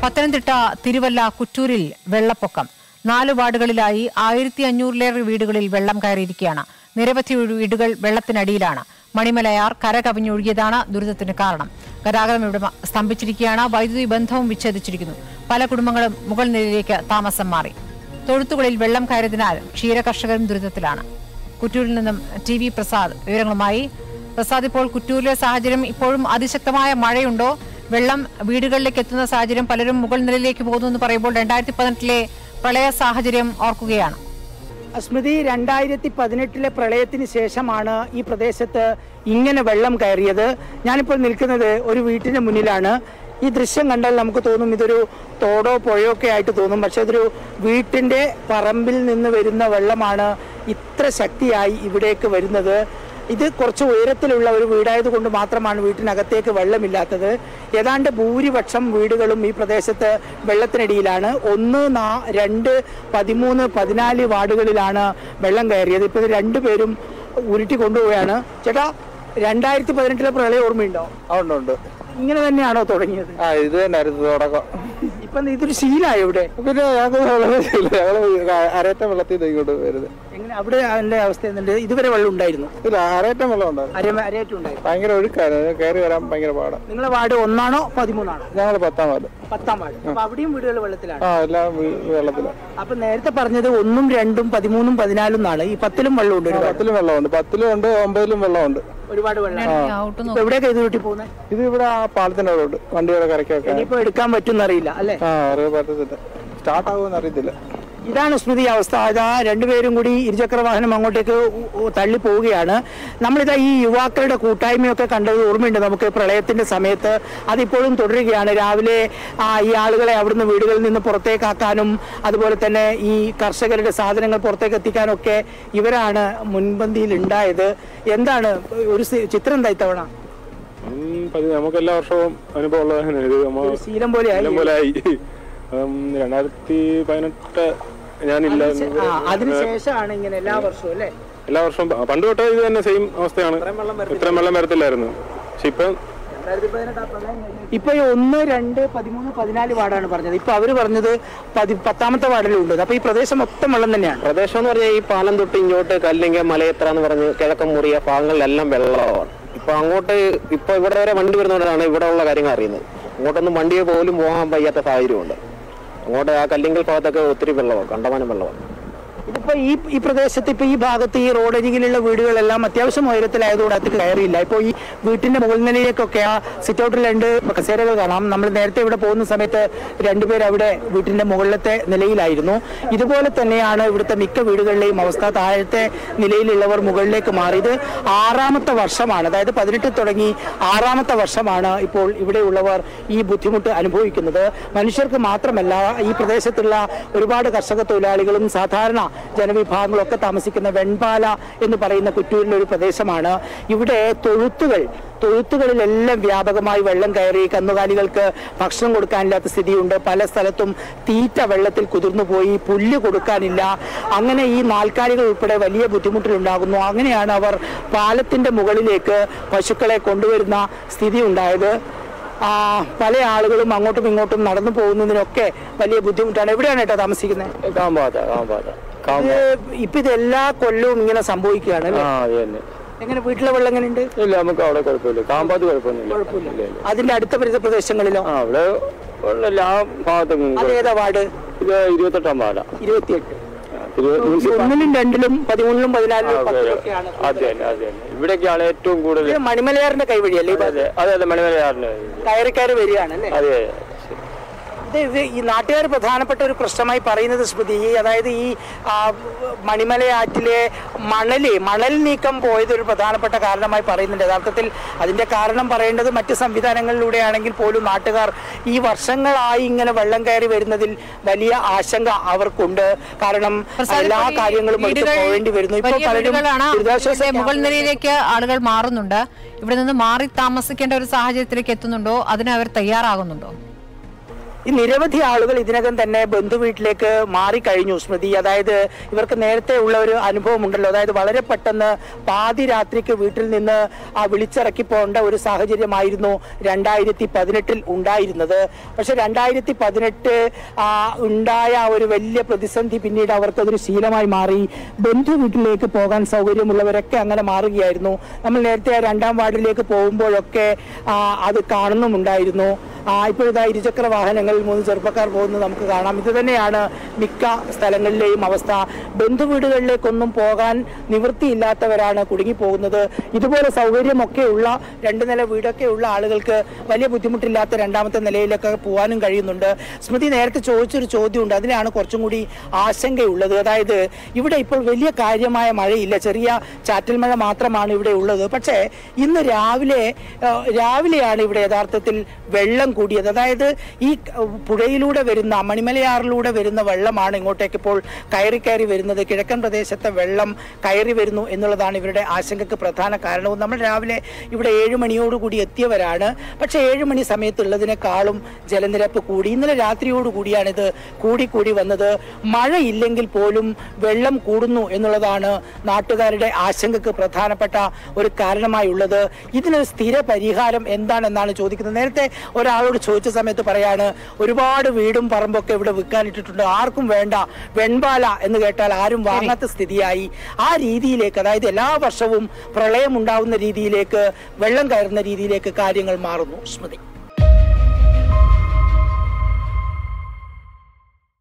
പത്തനംതിട്ട തിരുവല്ല കുറ്റൂരിൽ വെള്ളപ്പൊക്കം നാല് വാർഡുകളിലായി ആയിരത്തി അഞ്ഞൂറിലേറെ വീടുകളിൽ വെള്ളം കയറിയിരിക്കുകയാണ് നിരവധി വീടുകൾ വെള്ളത്തിനടിയിലാണ് മണിമലയാർ കര കവിഞ്ഞൊഴുകിയതാണ് ദുരിതത്തിന് കാരണം ഗതാഗതം ഇവിടെ മ- സ്തംഭിച്ചിരിക്കുകയാണ് വൈദ്യുതി ബന്ധവും വിച്ഛേദിച്ചിരിക്കുന്നു പല കുടുംബങ്ങളും മുകൾ നിലയിലേക്ക് താമസം മാറി തൊഴുത്തുകളിൽ വെള്ളം കയറിയതിനാൽ ക്ഷീര കർഷകരും ദുരിതത്തിലാണ് കുറ്റൂരിൽ നിന്നും ടി വി പ്രസാദ് വിവരങ്ങളുമായി പ്രസാദ് ഇപ്പോൾ കുറ്റൂരിലെ സാഹചര്യം ഇപ്പോഴും അതിശക്തമായ മഴയുണ്ടോ വെള്ളം വീടുകളിലേക്ക് എത്തുന്ന സാഹചര്യം പലരും മുകൾ നിലയിലേക്ക് പോകുന്നു എന്ന് പറയുമ്പോൾ രണ്ടായിരത്തി പതിനെട്ടിലെ പ്രളയ സാഹചര്യം ഓർക്കുകയാണ് സ്മൃതി രണ്ടായിരത്തി പതിനെട്ടിലെ പ്രളയത്തിന് ശേഷമാണ് ഈ പ്രദേശത്ത് ഇങ്ങനെ വെള്ളം കയറിയത് ഞാനിപ്പോൾ നിൽക്കുന്നത് ഒരു വീട്ടിന് മുന്നിലാണ് ഈ ദൃശ്യം കണ്ടാൽ നമുക്ക് തോന്നും ഇതൊരു തോടോ പുഴയോ ഒക്കെ ആയിട്ട് തോന്നും പക്ഷെ ഇതൊരു വീട്ടിൻ്റെ പറമ്പിൽ നിന്ന് വരുന്ന വെള്ളമാണ് ഇത്ര ശക്തിയായി ഇവിടേക്ക് വരുന്നത് ഇത് കുറച്ച് ഉയരത്തിലുള്ള ഒരു വീടായതുകൊണ്ട് മാത്രമാണ് വീട്ടിനകത്തേക്ക് വെള്ളമില്ലാത്തത് ഏതാണ്ട് ഭൂരിപക്ഷം വീടുകളും ഈ പ്രദേശത്ത് വെള്ളത്തിനടിയിലാണ് ഒന്ന് നാ രണ്ട് പതിമൂന്ന് പതിനാല് വാർഡുകളിലാണ് വെള്ളം കയറിയത് ഇപ്പോൾ ഇത് രണ്ടുപേരും ഉരുട്ടി കൊണ്ടുപോവുകയാണ് ചേട്ടാ രണ്ടായിരത്തി പതിനെട്ടിലെ പ്രളയം ഓർമ്മയുണ്ടോ ആ, ഉണ്ട് ഉണ്ട് ഇങ്ങനെ തന്നെയാണോ തുടങ്ങിയത് ആ ഇത് തന്നെയായിരുന്നു തുടക്കം ഇപ്പം ഇതൊരു ശീലമായി ഇവിടെ പിന്നെ ഞങ്ങൾക്ക് വെള്ളമില്ല ഞങ്ങൾ അരയറ്റം വെള്ളത്തിൽ നിന്ന് ഇങ്ങോട്ട് വരുന്നത് എങ്ങനെ അവിടെ അതിന്റെ അവസ്ഥ എന്നുണ്ട് ഇതുവരെ വെള്ളം ഉണ്ടായിരുന്നു ഇല്ല അരയറ്റം വെള്ളം ഉണ്ടായിരുന്നു അര അരയേറ്റം ഉണ്ടായിരുന്നു ഭയങ്കര ഒഴുക്കായിരുന്നു കയറി വരാൻ ഭയങ്കര പാടാണ് നിങ്ങളെ വാർഡ് ഒന്നാണോ പതിമൂന്നാണോ ഞങ്ങൾ പത്താം വാർഡ് പത്താം വാർഡ് അപ്പൊ അവിടെയും വീടുകൾ വെള്ളത്തിലാണ് ആ എല്ലാം വീ- വെള്ളത്തിലാണ് അപ്പൊ നേരത്തെ പറഞ്ഞത് ഒന്നും രണ്ടും പതിമൂന്നും പതിനാലും എന്നാണ് ഈ പത്തിലും വെള്ളമുണ്ട് ആ, ഒരുപാട് പത്തിലും വെള്ളമുണ്ട് പത്തിലും ഉണ്ട് ഒമ്പതിലും വെള്ളമുണ്ട് ഒരുപാട് വെള്ളം ഔട്ട് ഇപ്പൊ എവിടെയൊക്കെ ഇത് വീട്ടിൽ പോകുന്നത് ഇത് ഇവിടെ ആ പാലത്തിന്റെ അവിടെ ഉണ്ട് വണ്ടിയുടെ കരയ്ക്ക് വെക്കാൻ ഇനിയിപ്പോ എടുക്കാൻ പറ്റുമെന്ന് അറിയില്ല അല്ലെ ആ അറിയാൻ പറ്റത്തില്ല സ്റ്റാർട്ട് ആകുമെന്ന് അറിയത്തില്ല ഇതാണ് സ്മൃതി അവസ്ഥ ഇതാ രണ്ടുപേരും കൂടി ഇരുചക്ര വാഹനം അങ്ങോട്ടേക്ക് ഉ- ഉ- തള്ളി പോവുകയാണ് നമ്മളിതാ ഈ യുവാക്കളുടെ കൂട്ടായ്മയൊക്കെ കണ്ടത് ഓർമ്മയുണ്ട് നമുക്ക് പ്രളയത്തിന്റെ സമയത്ത് അതിപ്പോഴും തുടരുകയാണ് രാവിലെ ആ, ഈ ആളുകളെ അവിടുന്ന് വീടുകളിൽ നിന്ന് പുറത്തേക്കാക്കാനും അതുപോലെ തന്നെ ഈ കർഷകരുടെ സാധനങ്ങൾ പുറത്തേക്ക് എത്തിക്കാനൊക്കെ ഇവരാണ് മുൻപന്തിയിൽ ഉണ്ടായത് എന്താണ് ഒരു സി- ചിത്രം എന്താ ഇത്തവണ നമുക്ക് എല്ലാ വർഷവും അനുഭവം ഉള്ളതാണ് ഇത് നമ്മ ഒരു ശീലം പോലെയായി എല്ലാം പോലെ ആയി ഉം, രണ്ടായിരത്തി പതിനെട്ട് ഞാനില്ല ആ അതിനുശേഷമാണ് ഇങ്ങനെ എല്ലാ വർഷവും അല്ലേ എല്ലാ വർഷവും പ- പണ്ട് തൊട്ടേ ഇത് തന്നെ സെയിം അവസ്ഥയാണ് ഇത്രയും വെള്ളം വരത്തില്ലായിരുന്നു പക്ഷെ ഇപ്പം ഇപ്പൊ ഈ ഒന്ന് രണ്ട് പതിമൂന്ന് പതിനാല് വാർഡാണ് പറഞ്ഞത് ഇപ്പൊ അവര് പറഞ്ഞത് പതി പത്താമത്തെ വാർഡിലും ഉണ്ട് അപ്പൊ ഈ പ്രദേശം മൊത്തം വെള്ളം തന്നെയാണ് പ്രദേശം എന്ന് പറഞ്ഞാൽ ഈ പാലം തൊട്ട് ഇങ്ങോട്ട് കല്ലിങ്ക മലയത്ര എന്ന് പറഞ്ഞ് കിഴക്കൻ മുറിയ ഭാഗങ്ങളിലെല്ലാം വെള്ളമാണ് ഇപ്പൊ അങ്ങോട്ട് ഇപ്പൊ ഇവിടെ വരെ വണ്ടി വരുന്നതുകൊണ്ടാണ് ഇവിടെ ഉള്ള കാര്യങ്ങൾ അറിയുന്നത് അങ്ങോട്ടൊന്നും വണ്ടിയെ പോലും പോകാൻ വയ്യാത്ത സാഹചര്യമുണ്ട് അങ്ങോട്ട് ആ കല്ലിങ്കൽ ഭാഗത്തൊക്കെ ഒത്തിരി വെള്ളമാണ് കണ്ടമാനം വെള്ളമാണ് ഇതിപ്പോ ഈ ഈ പ്രദേശത്ത് ഇപ്പൊ ഈ ഭാഗത്ത് ഈ റോഡരികിലുള്ള വീടുകളെല്ലാം അത്യാവശ്യം ഉയരത്തിലായതുകൊണ്ട് അത് കയറിയില്ല ഇപ്പൊ ഈ വീട്ടിന്റെ മുകൾ നിലയിലേക്കൊക്കെ ആ സിറ്റ് ഔട്ടിൽ രണ്ട് കസേരകൾ കാണാം നമ്മൾ നേരത്തെ ഇവിടെ പോകുന്ന സമയത്ത് രണ്ടുപേർ അവിടെ വീട്ടിന്റെ മുകളിലത്തെ നിലയിലായിരുന്നു ഇതുപോലെ തന്നെയാണ് ഇവിടുത്തെ മിക്ക വീടുകളിലെയും അവസ്ഥ താഴത്തെ നിലയിലുള്ളവർ മുകളിലേക്ക് മാറിയത് ആറാമത്തെ വർഷമാണ് അതായത് പതിനെട്ട് തുടങ്ങി ആറാമത്തെ വർഷമാണ് ഇപ്പോൾ ഇവിടെയുള്ളവർ ഈ ബുദ്ധിമുട്ട് അനുഭവിക്കുന്നത് മനുഷ്യർക്ക് മാത്രമല്ല ഈ പ്രദേശത്തുള്ള ഒരുപാട് കർഷക തൊഴിലാളികളും സാധാരണ ജനവിഭാഗങ്ങളൊക്കെ താമസിക്കുന്ന വെൺപാല എന്ന് പറയുന്ന കുറ്റൂരിലെ ഒരു പ്രദേശമാണ് ഇവിടെ തൊഴുത്തുകൾ തൊഴുത്തുകളിലെല്ലാം വ്യാപകമായി വെള്ളം കയറി കന്നുകാലികൾക്ക് ഭക്ഷണം കൊടുക്കാനില്ലാത്ത സ്ഥിതിയുണ്ട് പല സ്ഥലത്തും തീറ്റ വെള്ളത്തിൽ കുതിർന്നു പോയി പുല്ല് കൊടുക്കാനില്ല അങ്ങനെ ഈ നാൽക്കാലികൾ ഉൾപ്പെടെ വലിയ ബുദ്ധിമുട്ടിലുണ്ടാകുന്നു അങ്ങനെയാണ് അവർ പാലത്തിന്റെ മുകളിലേക്ക് പശുക്കളെ കൊണ്ടുവരുന്ന സ്ഥിതി ഉണ്ടായത് ആ, പല ആളുകളും അങ്ങോട്ടും ഇങ്ങോട്ടും നടന്നു പോകുന്നതിനൊക്കെ വലിയ ബുദ്ധിമുട്ടാണ് എവിടെയാണ് കേട്ടോ താമസിക്കുന്നത് കാമ്പാത കാമ്പാത ഇത് ഇപ്പൊ ഇത് എല്ലാ കൊല്ലവും ഇങ്ങനെ സംഭവിക്കുകയാണ് അല്ലേ? ആ അത് തന്നെ എങ്ങനെ വീട്ടിലെ വെള്ളം എങ്ങനെയുണ്ട് ഇല്ല നമുക്ക് അവിടെ കുഴപ്പമില്ല കാമ്പാത് കുഴപ്പമൊന്നുമില്ല ഇല്ല, ഇല്ല. അതിന്റെ അടുത്ത പരിസര പ്രദേശങ്ങളിലോ ആ അവിടെ ഉള്ള എല്ലാ ഭാഗത്തും അത് ഏതാ വാർഡ് ഇത് ഇരുപത്തെട്ടാം പാല ഇരുപത്തിയെട്ട് തിരുവനന്തപുരം ഈ ഒന്നിലും രണ്ടിലും പതിമൂന്നിലും പതിനാലിലും പത്തിലൊക്കെയാണ് അത് തന്നെ അത് തന്നെ ഇവിടേക്കാണ് ഏറ്റവും കൂടുതൽ ഇത് മണിമലയാറിന്റെ കൈവഴിയല്ലേ ഈ ഭാഗത്ത്? അതെ അതെ അതെ മണിമലയാറിന് കയറി കയറി വരികയാണ് അല്ലേ അതെ ഇത് ഇത് ഈ നാട്ടുകാർ പ്രധാനപ്പെട്ട ഒരു പ്രശ്നമായി പറയുന്നത് സ്മൃതി ഈ അതായത് ഈ ആ, മണിമലയാറ്റിലെ മണല് മണൽ നീക്കം പോയത് ഒരു പ്രധാനപ്പെട്ട കാരണമായി പറയുന്നുണ്ട് യഥാർത്ഥത്തിൽ അതിന്റെ കാരണം പറയേണ്ടത് മറ്റ് സംവിധാനങ്ങളിലൂടെയാണെങ്കിൽ പോലും നാട്ടുകാർ ഈ വർഷങ്ങളായി ഇങ്ങനെ വെള്ളം കയറി വരുന്നതിൽ വലിയ ആശങ്ക അവർക്കുണ്ട് കാരണം പ്രസാദ്, എല്ലാ ഇപ്പോൾ ഈ കാര്യങ്ങളും എടുത്ത് വീടുകൾ പോവേണ്ടി വരുന്നു ഇപ്പോൾ വലിയ പലരും വീടുകളാണ് ദുരിതാശ്വാസ ഇതിന്റെ മുകൾ ക്യാമ്പുകളിൽ നിലയിലേക്ക് ആളുകൾ മാറുന്നുണ്ട് ഇവിടെ നിന്ന് മാറി താമസിക്കേണ്ട ഒരു സാഹചര്യത്തിലേക്ക് എത്തുന്നുണ്ടോ അതിന് അവർ തയ്യാറാകുന്നുണ്ടോ ഈ നിരവധി ആളുകൾ ഇതിനകം തന്നെ ബന്ധുവീട്ടിലേക്ക് മാറിക്കഴിഞ്ഞു സ്മൃതി അതായത് ഇവർക്ക് നേരത്തെ ഉള്ള ഒരു അനുഭവം ഉണ്ടല്ലോ അതായത് വളരെ പെട്ടെന്ന് പാതി രാത്രിക്ക് വീട്ടിൽ നിന്ന് ആ വിളിച്ചിറക്കി പോകേണ്ട ഒരു സാഹചര്യമായിരുന്നു രണ്ടായിരത്തി പതിനെട്ടിൽ ഉണ്ടായിരുന്നത് പക്ഷെ രണ്ടായിരത്തി പതിനെട്ട് ഉണ്ടായ ആ ഒരു വലിയ പ്രതിസന്ധി പിന്നീട് അവർക്കതൊരു ശീലമായി മാറി ബന്ധു വീട്ടിലേക്ക് പോകാൻ സൗകര്യമുള്ളവരൊക്കെ അങ്ങനെ മാറുകയായിരുന്നു നമ്മൾ നേരത്തെ ആ രണ്ടാം വാർഡിലേക്ക് പോകുമ്പോഴൊക്കെ ആ, അത് കാണുന്നുമുണ്ടായിരുന്നു ആ, ഇപ്പോഴിതാ ഇരുചക്ര വാഹനങ്ങളിൽ മൂന്ന് ചെറുപ്പക്കാർ പോകുന്നത് നമുക്ക് കാണാം ഇത് തന്നെയാണ് മിക്ക സ്ഥലങ്ങളിലെയും അവസ്ഥ ബന്ധുവീടുകളിലേക്കൊന്നും പോകാൻ നിവൃത്തിയില്ലാത്തവരാണ് കുടുങ്ങിപ്പോകുന്നത് ഇതുപോലെ സൗകര്യമൊക്കെ ഉള്ള രണ്ട് നില വീടൊക്കെ ഉള്ള ആളുകൾക്ക് വലിയ ബുദ്ധിമുട്ടില്ലാത്ത രണ്ടാമത്തെ നിലയിലൊക്കെ പോകാനും കഴിയുന്നുണ്ട് സ്മൃതി നേരത്തെ ചോദിച്ചൊരു ചോദ്യമുണ്ട് അതിനാണ് കുറച്ചും കൂടി ആശങ്കയുള്ളത് അതായത് ഇവിടെ ഇപ്പോൾ വലിയ കാര്യമായ മഴയില്ല ചെറിയ ചാറ്റൽ മഴ മാത്രമാണ് ഇവിടെ ഉള്ളത് പക്ഷേ ഇന്ന് രാവിലെ ആ, രാവിലെയാണ് ഇവിടെ യഥാർത്ഥത്തിൽ വെള്ളം കൂടിയത് അതായത് ഈ ക- പുഴയിലൂടെ വരുന്ന മണിമലയാറിലൂടെ വരുന്ന വെള്ളമാണ് ഇങ്ങോട്ടേക്ക് ഇപ്പോൾ കയറി കയറി വരുന്നത് കിഴക്കൻ പ്രദേശത്തെ വെള്ളം കയറി വരുന്നു എന്നുള്ളതാണ് ഇവരുടെ ആശങ്കയ്ക്ക് പ്രധാന കാരണവും നമ്മൾ രാവിലെ ഇവിടെ ഏഴ് മണിയോടുകൂടി എത്തിയവരാണ് പക്ഷേ ഏഴ് മണി സമയത്തുള്ളതിനേക്കാളും ജലനിരപ്പ് കൂടി ഇന്നലെ രാത്രിയോടുകൂടിയാണ് ഇത് കൂടി കൂടി വന്നത് മഴയില്ലെങ്കിൽ പോലും വെള്ളം കൂടുന്നു എന്നുള്ളതാണ് നാട്ടുകാരുടെ ആശങ്കയ്ക്ക് പ്രധാനപ്പെട്ട ഒരു കാരണമായുള്ളത് ഇതിനൊരു സ്ഥിര പരിഹാരം എന്താണെന്നാണ് ചോദിക്കുന്നത് നേരത്തെ ഒരാളോട് ചോദിച്ച സമയത്ത് പറയാണ് ഒരുപാട് വീടും പറമ്പൊക്കെ ഇവിടെ വിൽക്കാനിട്ടിട്ടുണ്ട് ആർക്കും വേണ്ട വെൺപാല എന്ന് കേട്ടാൽ ആരും വാങ്ങാത്ത സ്ഥിതിയായി ആ രീതിയിലേക്ക് അതായത് എല്ലാ വർഷവും പ്രളയം ഉണ്ടാവുന്ന രീതിയിലേക്ക് വെള്ളം കയറുന്ന രീതിയിലേക്ക് കാര്യങ്ങൾ മാറുന്നു സ്മൃതി